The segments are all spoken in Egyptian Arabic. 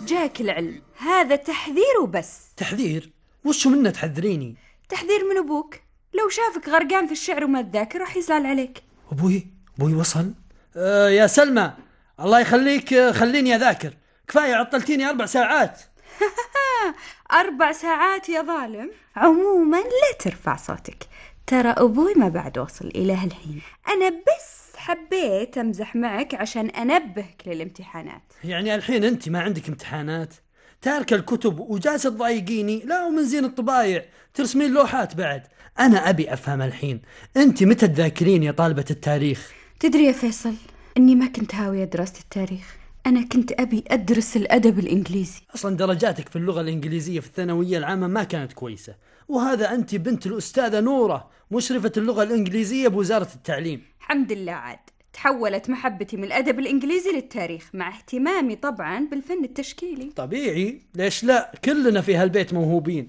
جاك العلم هذا تحذير وبس تحذير وشو منه تحذريني تحذير من أبوك لو شافك غرقان في الشعر وما تذاكر راح يزعل عليك ابوي ابوي وصل آه يا سلمى الله يخليك آه، خليني اذاكر كفايه عطلتيني اربع ساعات أربع ساعات يا ظالم عموما لا ترفع صوتك ترى أبوي ما بعد وصل إلى هالحين أنا بس حبيت أمزح معك عشان أنبهك للامتحانات يعني الحين انت ما عندك امتحانات تارك الكتب وجالسه تضايقيني لا ومن زين الطبايع ترسمين لوحات بعد انا ابي افهم الحين انت متى تذاكرين يا طالبه التاريخ تدري يا فيصل أني ما كنت هاوية دراسة التاريخ أنا كنت أبي أدرس الأدب الإنجليزي اصلا درجاتك في اللغه الانجليزيه في الثانويه العامه ما كانت كويسه وهذا انت بنت الاستاذه نوره مشرفه اللغه الانجليزيه بوزاره التعليم الحمد لله عاد تحولت محبتي من الأدب الإنجليزي للتاريخ مع اهتمامي طبعا بالفن التشكيلي طبيعي ليش لا كلنا في هالبيت موهوبين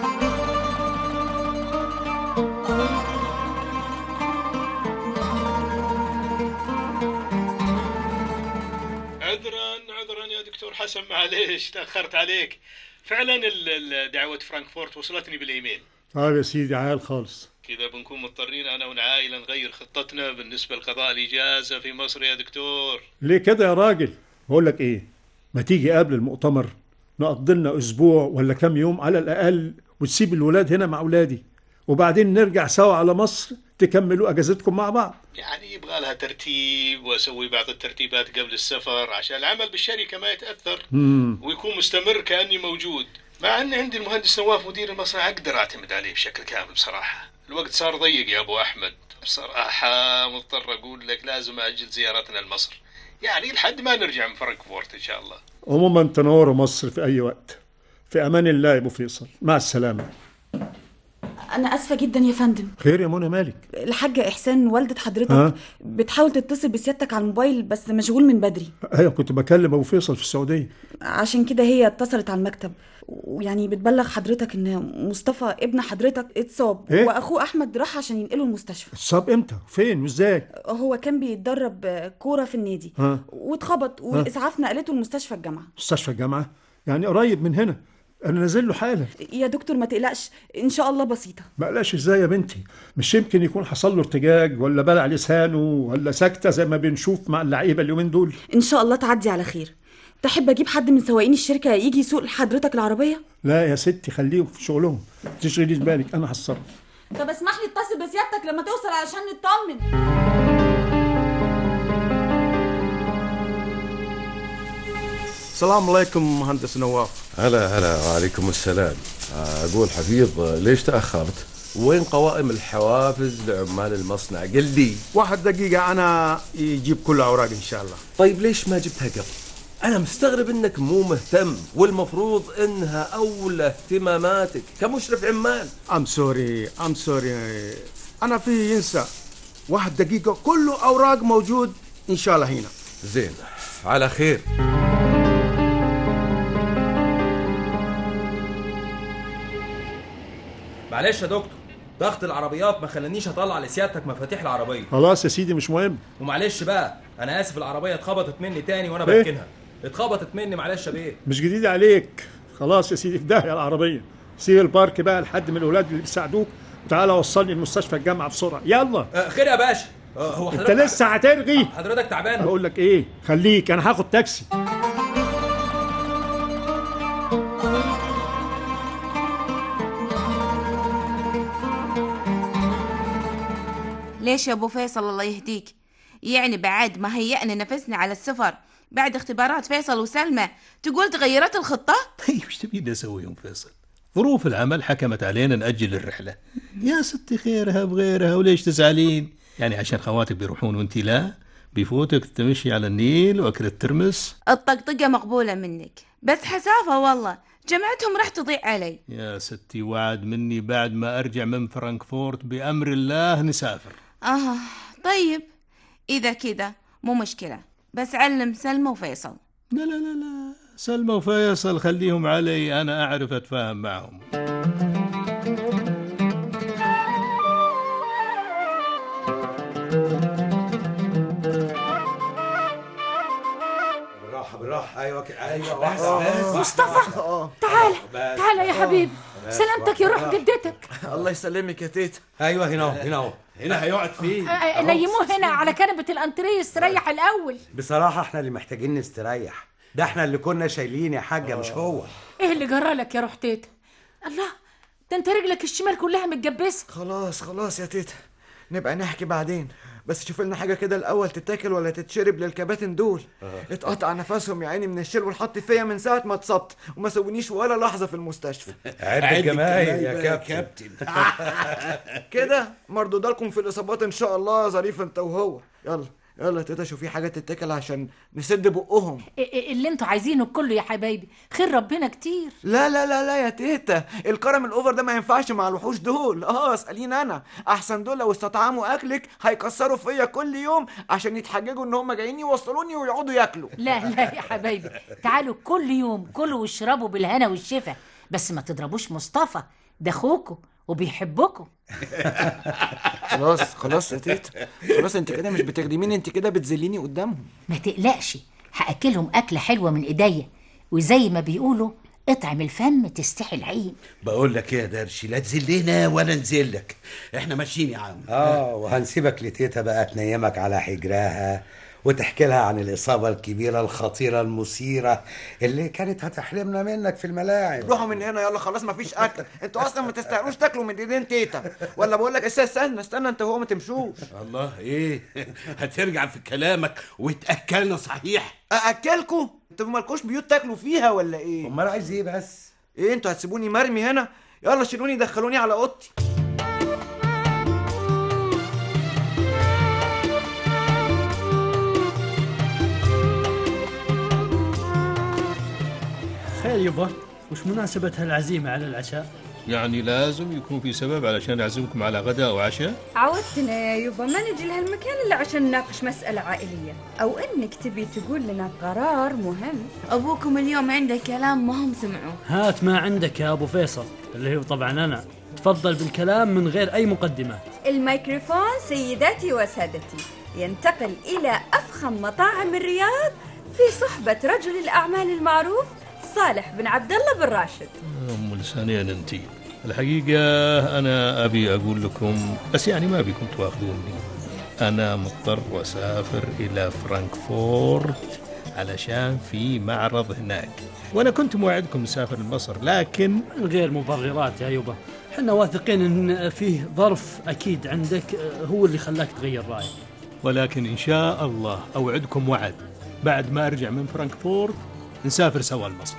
عذرا عذرا يا دكتور حسن معليش تاخرت عليك فعلا ال- ال- دعوه فرانكفورت وصلتني بالايميل طيب يا سيدي عال خالص كذا بنكون مضطرين انا والعائله نغير خطتنا بالنسبه لقضاء الاجازه في مصر يا دكتور ليه كده يا راجل بقول لك ايه ما تيجي قبل المؤتمر نقضي لنا اسبوع ولا كام يوم على الاقل وتسيب الولاد هنا مع اولادي وبعدين نرجع سوا على مصر تكملوا اجازتكم مع بعض يعني يبغى لها ترتيب واسوي بعض الترتيبات قبل السفر عشان العمل بالشركه ما يتاثر امم ويكون مستمر كاني موجود مع ان عندي المهندس نواف مدير المصنع اقدر اعتمد عليه بشكل كامل بصراحه الوقت صار ضيق يا ابو احمد بصراحه مضطر اقول لك لازم اجل زيارتنا لمصر يعني لحد ما نرجع من فرانكفورت ان شاء الله عموما تنوروا مصر في اي وقت في امان الله يا ابو فيصل مع السلامه أنا آسفة جدا يا فندم خير يا منى مالك الحاجة إحسان والدة حضرتك ها؟ بتحاول تتصل بسيادتك على الموبايل بس مشغول من بدري ايوه كنت بكلم ابو فيصل في السعوديه عشان كده هي اتصلت على المكتب ويعني بتبلغ حضرتك ان مصطفى ابن حضرتك اتصاب إيه؟ واخوه احمد راح عشان ينقله المستشفى اتصاب امتى فين وازاي هو كان بيتدرب كوره في النادي ها؟ واتخبط والاسعاف نقلته لمستشفى الجامعه مستشفى الجامعه يعني قريب من هنا انا نازل له حالا يا دكتور ما تقلقش ان شاء الله بسيطه بقلاش ازاي يا بنتي مش يمكن يكون حصل له ارتجاج ولا بلع لسانه ولا سكته زي ما بنشوف مع اللعيبه اليومين دول ان شاء الله تعدي على خير تحب اجيب حد من سواقين الشركه يجي يسوق لحضرتك العربيه لا يا ستي خليهم في شغلهم ما تشغليش بالك انا هتصرف طب اسمح لي اتصل بسيادتك لما توصل علشان نطمن السلام عليكم مهندس نواف هلا هلا وعليكم السلام اقول حفيظ ليش تاخرت وين قوائم الحوافز لعمال المصنع قل لي واحد دقيقة أنا يجيب كل الأوراق إن شاء الله طيب ليش ما جبتها قبل انا مستغرب انك مو مهتم والمفروض انها اولى اهتماماتك كمشرف عمال أم سوري أم سوري أنا في ينسى واحد دقيقة كله أوراق موجود إن شاء الله هنا زين على خير معلش يا دكتور ضغط العربيات ما خلانيش اطلع لسيادتك مفاتيح العربيه خلاص يا سيدي مش مهم ومعلش بقى انا اسف العربيه اتخبطت مني تاني وانا إيه؟ بركنها اتخبطت مني معلش يا بيه مش جديد عليك خلاص يا سيدي في داهيه العربيه سيب البارك بقى لحد من الاولاد اللي بيساعدوك وتعالى وصلني لمستشفى الجامعه بسرعه يلا آه خير يا باشا آه هو انت حضرتك لسه هترغي حضرتك تعبان بقول لك ايه خليك انا هاخد تاكسي ليش يا ابو فيصل الله يهديك يعني بعد ما هيأنا نفسنا على السفر بعد اختبارات فيصل وسلمى تقول تغيرت الخطة طيب ايش تبين اسوي يوم فيصل؟ ظروف العمل حكمت علينا نأجل الرحلة يا ستي خيرها بغيرها وليش تزعلين؟ يعني عشان خواتك بيروحون وانت لا؟ بيفوتك تمشي على النيل واكل الترمس؟ الطقطقة مقبولة منك بس حسافة والله جمعتهم راح تضيع علي يا ستي وعد مني بعد ما ارجع من فرانكفورت بأمر الله نسافر اه طيب اذا كذا مو مشكلة بس علم سلمى وفيصل لا لا لا لا سلمى وفيصل خليهم علي انا اعرف اتفاهم معهم بالراحه بالراحه ايوه كده ايوه بس بس مصطفى تعال بس. تعال يا حبيب بس. سلامتك يا روح جدتك الله يسلمك يا تيتا ايوه هنا اهو هنا اهو هنا هيقعد فين آه، نيموه هنا على كنبة الأنتريه يستريح الأول بصراحه احنا اللي محتاجين نستريح ده احنا اللي كنا شايلين يا حاجه مش هو إيه اللي جرالك يا روح تيتا الله ده أنت رجلك الشمال كلها متجبسة خلاص خلاص يا تيتا نبقى نحكي بعدين بس شوف لنا حاجه كده الاول تتاكل ولا تتشرب للكباتن دول اتقطع نفسهم يا عيني من الشيل والحط فيا من ساعه ما اتصبت وما سوونيش ولا لحظه في المستشفى عد الجمايل يا كابتن كده مردوده لكم في الاصابات ان شاء الله يا ظريف انت وهو يلا يلا يا تيتا شوفي حاجه تتاكل عشان نسد بقهم إيه- إيه اللي انتوا عايزينه كله يا حبايبي خير ربنا كتير لا لا لا لا يا تيتا الكرم الاوفر ده ما ينفعش مع الوحوش دول اه اساليني انا احسن دول لو استطعموا اكلك هيكسروا فيا كل يوم عشان يتحججوا ان هم جايين يوصلوني ويقعدوا ياكلوا لا لا يا حبايبي تعالوا كل يوم كلوا واشربوا بالهنا والشفا بس ما تضربوش مصطفى ده اخوكوا وبيحبكوا خلاص خلاص يا تيتا خلاص انت كده مش بتخدميني انت كده بتذليني قدامهم ما تقلقش هاكلهم اكله حلوه من ايديا وزي ما بيقولوا اطعم الفم تستحي العين بقول لك ايه يا درشي لا تذلنا ولا نزلك احنا ماشيين يا عم اه وهنسيبك لتيتا بقى تنيمك على حجرها وتحكي لها عن الإصابة الكبيرة الخطيرة المثيرة اللي كانت هتحرمنا منك في الملاعب روحوا من هنا يلا خلاص مفيش اكل انتوا اصلا ما تستاهلوش تاكلوا من ايدين تيتا ولا بقول لك استنى استنى استنى انت وهو ما تمشوش الله ايه هترجع في كلامك وتاكلنا صحيح ااكلكوا انتوا مالكوش بيوت تاكلوا فيها ولا ايه امال عايز ايه بس ايه انتوا هتسيبوني مرمي هنا يلا شيلوني دخلوني على اوضتي خير يبا وش مناسبة هالعزيمة على العشاء؟ يعني لازم يكون في سبب علشان أعزمكم على غداء أو عشاء عودتنا يا يبا ما نجي لهالمكان إلا عشان نناقش مسألة عائلية أو إنك تبي تقول لنا قرار مهم أبوكم اليوم عنده كلام مهم سمعوه هات ما عندك يا أبو فيصل اللي هو طبعا أنا تفضل بالكلام من غير أي مقدمات الميكروفون سيداتي وسادتي ينتقل إلى أفخم مطاعم الرياض في صحبة رجل الأعمال المعروف صالح بن عبد الله بن راشد أم لسانين أنت الحقيقة أنا أبي أقول لكم بس يعني ما أبيكم تواخذوني أنا مضطر أسافر إلى فرانكفورت علشان في معرض هناك وأنا كنت موعدكم نسافر لمصر لكن من غير مبررات يا يبا حنا واثقين ان فيه ظرف اكيد عندك آه، هو اللي خلاك تغير رايك ولكن إن شاء الله أوعدكم وعد بعد ما أرجع من فرانكفورت نسافر سوا لمصر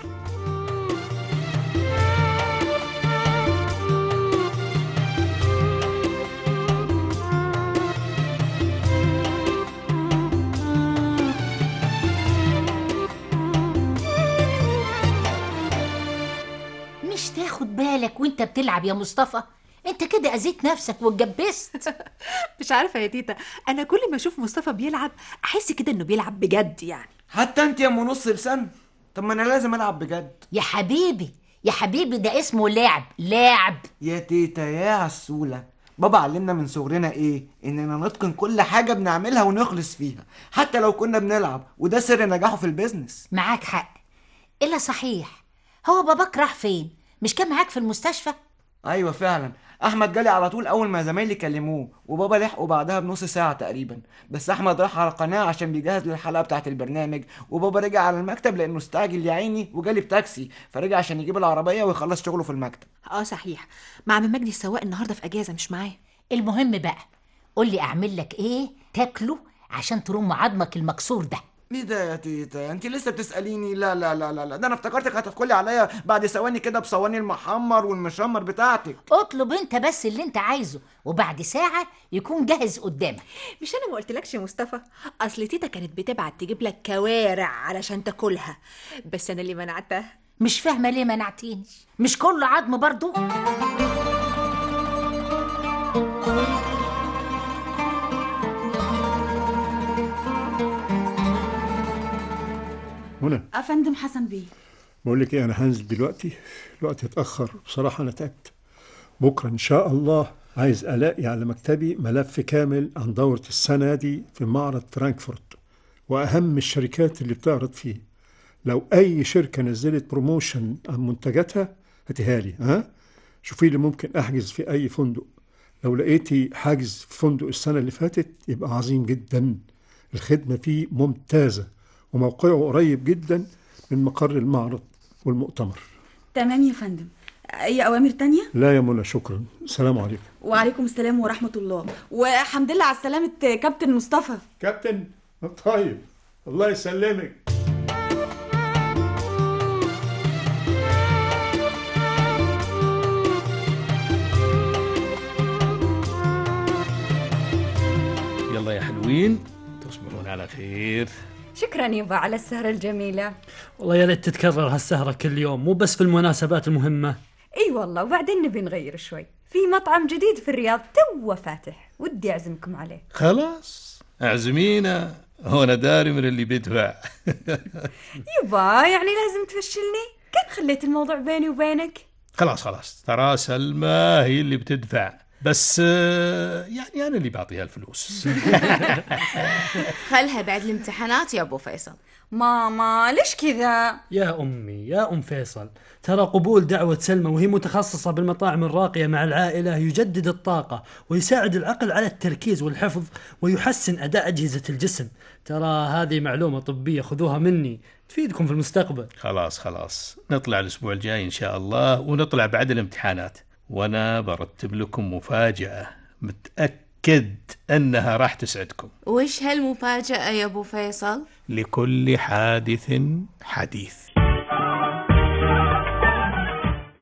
مش تاخد بالك وانت بتلعب يا مصطفى انت كده اذيت نفسك واتجبست مش عارفه يا تيتا انا كل ما اشوف مصطفى بيلعب احس كده انه بيلعب بجد يعني حتى انت يا ام نص لسان طب ما انا لازم العب بجد يا حبيبي يا حبيبي ده اسمه لعب لعب يا تيتا يا عسولة بابا علمنا من صغرنا ايه اننا نتقن كل حاجة بنعملها ونخلص فيها حتى لو كنا بنلعب وده سر نجاحه في البيزنس معاك حق الا صحيح هو باباك راح فين مش كان معاك في المستشفى ايوه فعلا احمد جالي على طول اول ما زمايلي كلموه وبابا لحقه بعدها بنص ساعه تقريبا بس احمد راح على القناه عشان بيجهز للحلقه بتاعه البرنامج وبابا رجع على المكتب لانه استعجل يا عيني وجالي بتاكسي فرجع عشان يجيب العربيه ويخلص شغله في المكتب اه صحيح مع عم مجدي السواق النهارده في اجازه مش معاه المهم بقى قول لي اعمل لك ايه تاكله عشان ترم عظمك المكسور ده ايه ده يا تيتا انت لسه بتساليني لا لا لا لا, لا. ده انا افتكرتك هتدخلي عليا بعد ثواني كده بصواني المحمر والمشمر بتاعتك اطلب انت بس اللي انت عايزه وبعد ساعه يكون جاهز قدامك مش انا ما قلتلكش يا مصطفى اصل تيتا كانت بتبعت تجيب لك كوارع علشان تاكلها بس انا اللي منعتها مش فاهمه ليه منعتيني مش كله عظم برضو منى افندم حسن بيه بقول لك ايه انا هنزل دلوقتي الوقت اتاخر بصراحه انا تعبت بكره ان شاء الله عايز الاقي على مكتبي ملف كامل عن دوره السنه دي في معرض فرانكفورت واهم الشركات اللي بتعرض فيه لو اي شركه نزلت بروموشن عن منتجاتها هاتيها لي ها شوفي لي ممكن احجز في اي فندق لو لقيتي حجز في فندق السنه اللي فاتت يبقى عظيم جدا الخدمه فيه ممتازه وموقعه قريب جدا من مقر المعرض والمؤتمر تمام يا فندم اي اوامر تانية لا يا منى شكرا السلام عليكم وعليكم السلام ورحمه الله وحمد لله على سلامه كابتن مصطفى كابتن طيب الله يسلمك يلا يا حلوين تصبحون على خير شكرا يبا على السهرة الجميلة والله يا ليت تتكرر هالسهرة كل يوم مو بس في المناسبات المهمة اي والله وبعدين نبي نغير شوي في مطعم جديد في الرياض توه فاتح ودي اعزمكم عليه خلاص اعزمينا هو انا داري من اللي بيدفع يبا يعني لازم تفشلني كان خليت الموضوع بيني وبينك خلاص خلاص ترى سلمى هي اللي بتدفع بس آه، يعني انا اللي بعطيها الفلوس خلها بعد الامتحانات يا ابو فيصل ماما ليش كذا يا أمي يا أم فيصل ترى قبول دعوة سلمى وهي متخصصة بالمطاعم الراقية مع العائلة يجدد الطاقة ويساعد العقل على التركيز والحفظ ويحسن أداء أجهزة الجسم ترى هذه معلومة طبية خذوها مني تفيدكم في المستقبل خلاص خلاص نطلع الاسبوع الجاي ان شاء الله ونطلع بعد الامتحانات وانا برتب لكم مفاجأة متأكد انها راح تسعدكم وش هالمفاجأة يا ابو فيصل لكل حادث حديث